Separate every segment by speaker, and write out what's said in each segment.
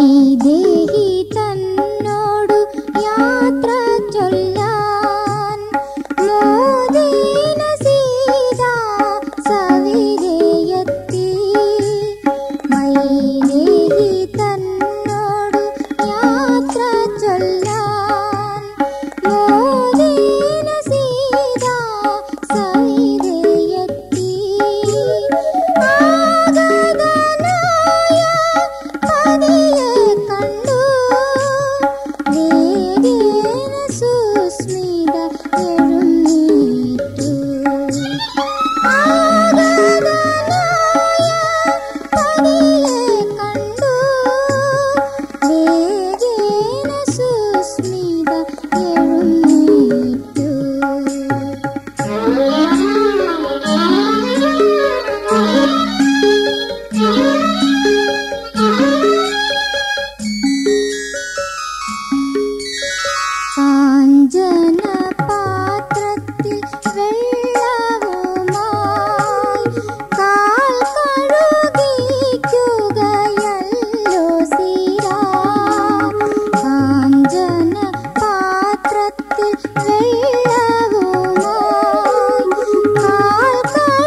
Speaker 1: വൈദേഹി തന്നോടു യാത്ര ചൊല്ലാൻ മോദേന സീത സവിധേയത്തി വൈദേഹി തന്നോടു യാത്ര ചൊല്ലാൻ മോദേന സീത സവിധേയത്തി ആഗതനായ പതിയെ കണ്ടു വേഗേന സുസ്മിത എഴുന്നേറ്റു ആഗതനായ പതിയെ കണ്ടു വേഗേന സുസ്മിത എഴുന്നേറ്റു കാഞ്ചന പാത്രത്തിൽ വെള്ളവുമായി കാൽ കഴുകിക്കുകയല്ലോ ശ്രീരാം കാഞ്ചന പാത്രത്തിൽ വെള്ളവുമായി കാൽ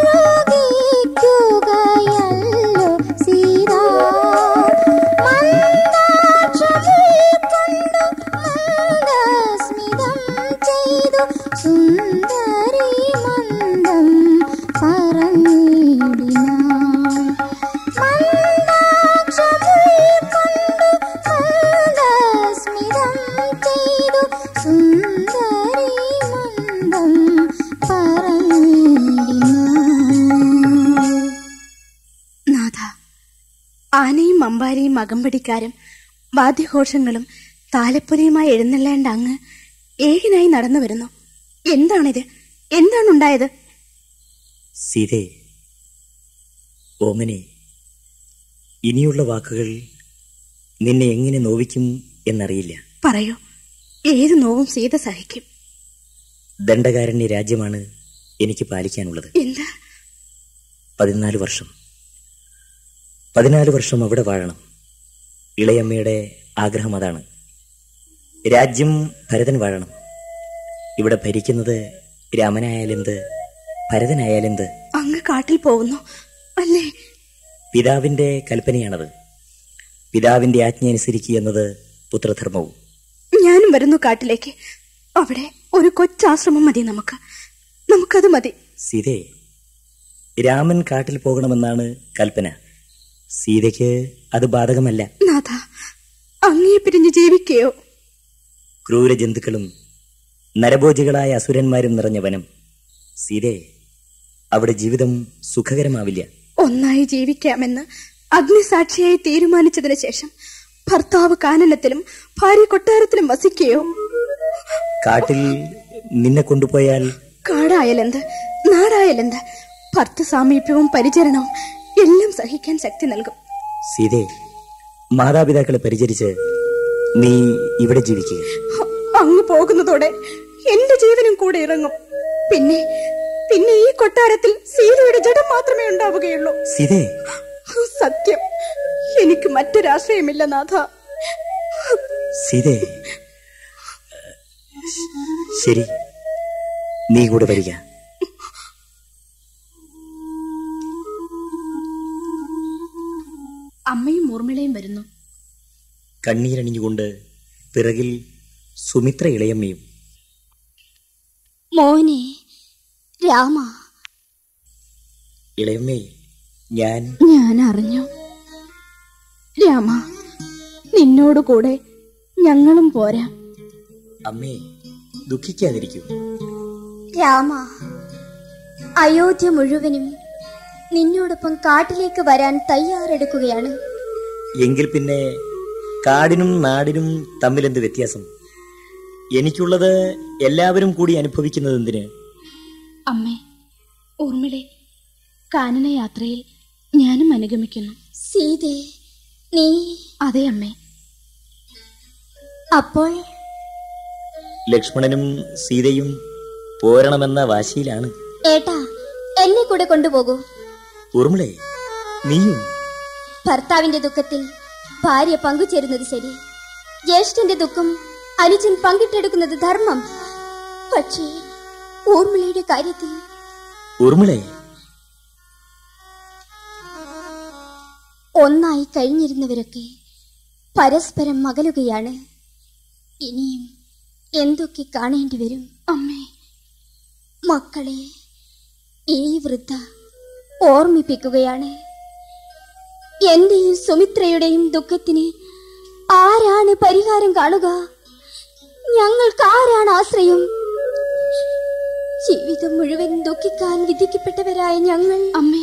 Speaker 1: കഴുകിക്കുകയല്ലോ ശ്രീരാം മന്ദാക്ഷമിൽ കൊണ്ടു മന്ദസ്മിതം ചെയ്തു സുന്ദരി മന്ദം പറഞ്ഞിടിനാൾ മന്ദാക്ഷമിൽ കൊണ്ടു മന്ദസ്മിതം ചെയ്തു സുന്ദരി മന്ദം പറഞ്ഞിടിനാൾ
Speaker 2: നാഥ ആനയും അമ്പാരിയും അകമ്പടിക്കാരും വാദ്യഘോഷങ്ങളും താലപ്പൊലിയുമായി എഴുന്നള്ളേണ്ട അങ്ങ് ഏകനായി നടന്നു വരുന്നു എന്താണിത് എന്താണുണ്ടായത്
Speaker 3: സീതേ ഓമനെ ഇനിയുള്ള വാക്കുകൾ നിന്നെ എങ്ങനെ നോവിക്കും എന്നറിയില്ല
Speaker 2: പറയൂ ഏത് നോവും സീത സഹിക്കും
Speaker 3: ദണ്ഡകാരണ്യ രാജ്യമാണ് എനിക്ക് പാലിക്കാനുള്ളത്
Speaker 2: എന്താ
Speaker 3: പതിനാല് വർഷം പതിനാല് വർഷം അവിടെ വാഴണം ഇളയമ്മയുടെ ആഗ്രഹം അതാണ് രാജ്യം ഭരതൻ വാഴണം ഇവിടെ ഭരിക്കുന്നത് രാമനായാലെന്ത് ഭരതനായാലെന്ത്
Speaker 2: അങ്ങ് കാട്ടിൽ പോകുന്നു അല്ലേ
Speaker 3: പിതാവിന്റെ കൽപ്പനയാണത് പിതാവിന്റെ ആജ്ഞ അനുസരിക്കുക എന്നത് പുത്രധർമ്മവും
Speaker 2: ഞാനും വരുന്നു കാട്ടിലേക്ക് അവിടെ ഒരു കൊച്ചാശ്രമം മതി നമുക്ക് നമുക്കത് മതി
Speaker 3: സീതേ രാമൻ കാട്ടിൽ പോകണമെന്നാണ് കൽപ്പന സീതയ്ക്ക് അത് ബാധകമല്ല
Speaker 2: നാഥ അങ്ങേ പിരിഞ്ഞ് ജീവിക്കയോ
Speaker 3: ക്രൂരജന്തുക്കളും നരഭോജികളായ അസുരന്മാരും നിറഞ്ഞ വനം സീതേ അവിടെ ജീവിതം സുഖകരമാവില്ല
Speaker 2: ഒന്നായി ജീവിക്കാമെന്ന് അഗ്നിസാക്ഷിയായി തീരുമാനിച്ചതിന് ശേഷം ഭർത്താവ് കാനനത്തിലും ഭാര്യ കൊട്ടാരത്തിലും വസിക്കുകയോ
Speaker 3: കാട്ടിൽ നിന്നെ കൊണ്ടുപോയാൽ
Speaker 2: കാടായാലെന്ത് നാടായാലെന്ത് ഭർത്ത സാമീപ്യവും പരിചരണവും എല്ലാം സഹിക്കാൻ ശക്തി നൽകും
Speaker 3: സീതേ മാതാപിതാക്കളെ പരിചരിച്ച് നീ ഇവിടെ ജീവിക്കുക
Speaker 2: അ- അങ്ങ് പോകുന്നതോടെ എന്റെ ജീവനും കൂടെ ഇറങ്ങും പിന്നെ പിന്നെ ഈ കൊട്ടാരത്തിൽ സീതയുടെ ജഡം മാത്രമേ ഉണ്ടാവുകയുള്ളൂ
Speaker 3: സീതേ
Speaker 2: സത്യം എനിക്ക് മറ്റൊരാശ്രയമില്ല നാഥ
Speaker 3: സീതേ ശരി നീ കൂടെ വരിക
Speaker 2: അമ്മയും ഊർമിളയും വരുന്നു
Speaker 3: കണ്ണീരണിഞ്ഞുകൊണ്ട് പിറകിൽ സുമിത്ര ഇളയമ്മയും
Speaker 1: മോനെ രാമ
Speaker 3: ഇളയമ്മേ ഞാൻ
Speaker 2: ഞാൻ അറിഞ്ഞു രാമ നിന്നോട് കൂടെ ഞങ്ങളും പോരാ
Speaker 3: അമ്മേ ദുഃഖിക്കാതിരിക്കൂ
Speaker 1: രാമ അയോധ്യ മുഴുവനും നിന്നോടൊപ്പം കാട്ടിലേക്ക് വരാൻ തയ്യാറെടുക്കുകയാണ്
Speaker 3: എങ്കിൽ പിന്നെ കാടിനും നാടിനും തമ്മിലെന്ത് വ്യത്യാസം എനിക്കുള്ളത് എല്ലാവരും കൂടി അനുഭവിക്കുന്നത് എന്തിന്
Speaker 2: അമ്മേ ഊർമിളെ കാനന യാത്രയിൽ ഞാനും അനുഗമിക്കുന്നു
Speaker 1: സീതേ നീ
Speaker 2: അതെ അമ്മേ
Speaker 1: അപ്പോൾ
Speaker 3: ലക്ഷ്മണനും സീതയും പോരണമെന്ന വാശിയിലാണ്
Speaker 1: ഏട്ടാ എന്നെ കൂടെ കൊണ്ടുപോകൂ
Speaker 3: ഊർമിളെ നീയും
Speaker 1: ഭർത്താവിന്റെ ദുഃഖത്തിൽ ഭാര്യ പങ്കുചേരുന്നത് ശരി ജ്യേഷ്ഠന്റെ ദുഃഖം അനുജൻ പങ്കിട്ടെടുക്കുന്നത് ധർമ്മം പക്ഷേ ഊർമിളയുടെ കാര്യത്തിൽ
Speaker 3: ഊർമിളെ
Speaker 1: ഒന്നായി കഴിഞ്ഞിരുന്നവരൊക്കെ പരസ്പരം മകലുകയാണ് ഇനിയും എന്തൊക്കെ കാണേണ്ടി വരും
Speaker 2: അമ്മേ
Speaker 1: മക്കളെ ഈ വൃദ്ധ ഓർമ്മിപ്പിക്കുകയാണ് എന്റെയും സുമിത്രയുടെയും ദുഃഖത്തിന് ആരാണ് പരിഹാരം കാണുക ഞങ്ങൾക്ക് ആരാണ് ആശ്രയം ജീവിതം മുഴുവൻ ദുഃഖിക്കാൻ വിധിക്കപ്പെട്ടവരായ ഞങ്ങൾ
Speaker 2: അമ്മേ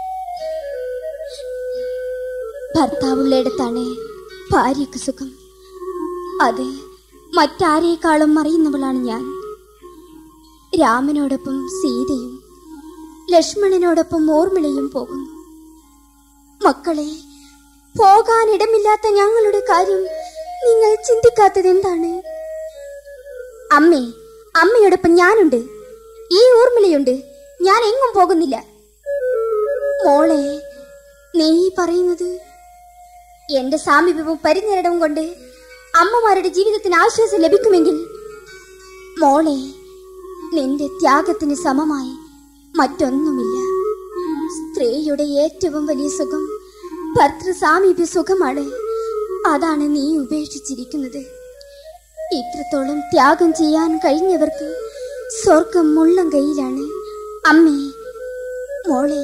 Speaker 1: ഭർത്താവുള്ളിടത്താണ് ഭാര്യക്ക് സുഖം അത് മറ്റാരേക്കാളും അറിയുന്നവളാണ് ഞാൻ രാമനോടൊപ്പം സീതയും ലക്ഷ്മണനോടൊപ്പം ഓർമ്മിളയും പോകുന്നു മക്കളെ പോകാനിടമില്ലാത്ത ഞങ്ങളുടെ കാര്യം നിങ്ങൾ ചിന്തിക്കാത്തത് എന്താണ് അമ്മേ അമ്മയോടൊപ്പം ഞാനുണ്ട് ഈ ഊർമിളയുണ്ട് ഞാൻ എങ്ങും പോകുന്നില്ല മോളെ നീ ഈ പറയുന്നത് എന്റെ സാമീപ്യവും പരിചരണവും കൊണ്ട് അമ്മമാരുടെ ജീവിതത്തിന് ആശ്വാസം ലഭിക്കുമെങ്കിൽ മോളെ നിന്റെ ത്യാഗത്തിന് സമമായി മറ്റൊന്നുമില്ല സ്ത്രീയുടെ ഏറ്റവും വലിയ സുഖം ഭർത്തൃ സാമീപ്യ സുഖമാണ് അതാണ് നീ ഉപേക്ഷിച്ചിരിക്കുന്നത് ഇത്രത്തോളം ത്യാഗം ചെയ്യാൻ കഴിഞ്ഞവർക്ക് സ്വർഗം മുള്ളം കയ്യിലാണ് അമ്മേ മോളെ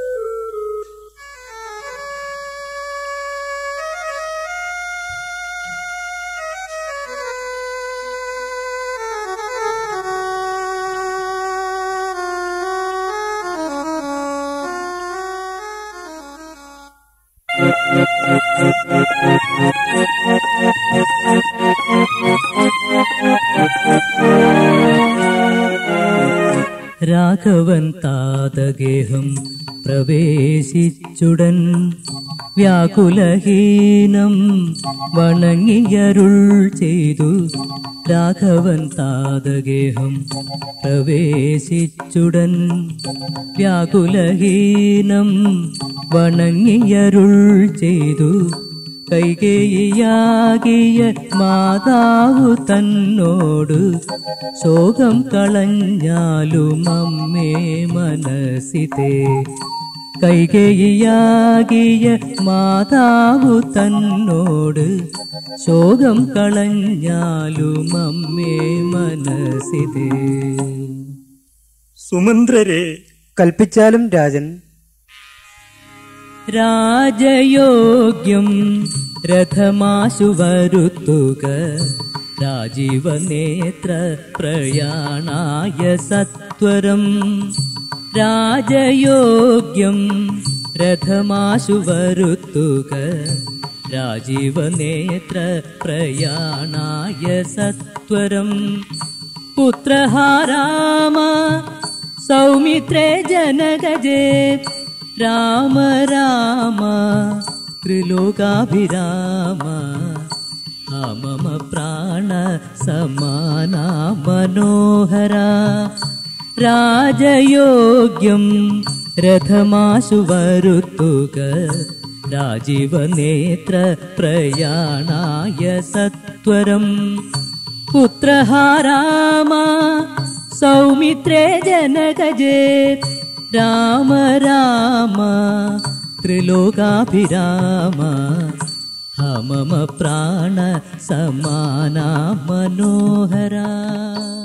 Speaker 4: രാഘവൻ താതഗേഹം പ്രവേശിച്ചുടൻ വ്യാകുലഹീനം വണങ്ങിയരുൾ ചെയ്തു രാഘവൻ താതഗേഹം പ്രവേശിച്ചുടൻ വ്യാകുലഹീനം വണങ്ങിയരുൾ ചെയ്തു കൈകേയിയാകിയ മാതാവു തന്നോട് ശോകം കളഞ്ഞാലും അമ്മേ മനസ്സിതേ കൈകേയിയാകിയ മാതാവു തന്നോട് ശോകം കളഞ്ഞാലും അമ്മേ മനസ്സിതേ
Speaker 5: സുമന്ത്രരെ
Speaker 6: കൽപ്പിച്ചാലും രാജൻ
Speaker 4: രാജയോഗ്യം രഥമാശു വരുത്തുക രാജീവനേത്ര പ്രയാണായ സത്വരം രാജയോഗ്യം രഥമാശു വരുത്തുക രാജീവനേത്ര പ്രയാണായ സത്വരം പുത്രഹാരാമ സൗമിത്രേ ജനകജേ രാമ രാമ ത്രിലോകാഭിരാമ ആ മമ പ്രാണ സമാന മനോഹര രാജയോഗ്യം രഥമാശു വരുത്തുക രാജീവനേത്ര പ്രയാണായ സത്വരം പുത്രഹാരാമ സൗമിത്രേ ജനകജേ രാമ രാമ ത്രിലോകാഭിരാമ ഹ മമ പ്രാണ സമാന മനോഹര